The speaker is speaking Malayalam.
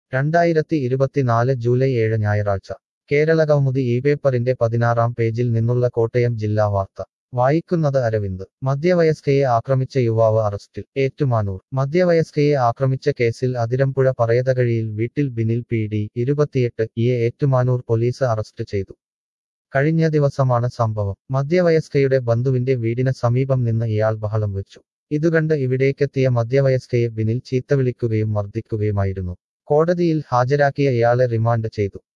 രണ്ടായിരത്തി ഇരുപത്തിനാല് ജൂലൈ ഏഴ് ഞായറാഴ്ച കേരളകൗമുദി ഈ പേപ്പറിന്റെ പതിനാറാം പേജിൽ നിന്നുള്ള കോട്ടയം ജില്ലാ വാർത്ത വായിക്കുന്നത് അരവിന്ദ് മധ്യവയസ്കയെ ആക്രമിച്ച യുവാവ് അറസ്റ്റിൽ ഏറ്റുമാനൂർ മധ്യവയസ്കയെ ആക്രമിച്ച കേസിൽ അതിരമ്പുഴ പറയതകഴിയിൽ വീട്ടിൽ ബിനിൽ പി ഡി ഇരുപത്തിയെട്ട് ഇയെ ഏറ്റുമാനൂർ പോലീസ് അറസ്റ്റ് ചെയ്തു കഴിഞ്ഞ ദിവസമാണ് സംഭവം മധ്യവയസ്കയുടെ ബന്ധുവിന്റെ വീടിന് സമീപം നിന്ന് ഇയാൾ ബഹളം വെച്ചു ഇതുകണ്ട് ഇവിടേക്കെത്തിയ മധ്യവയസ്കയെ ബിനിൽ ചീത്തവിളിക്കുകയും മർദ്ദിക്കുകയുമായിരുന്നു കോടതിയിൽ ഹാജരാക്കിയ ഇയാളെ റിമാൻഡ് ചെയ്തു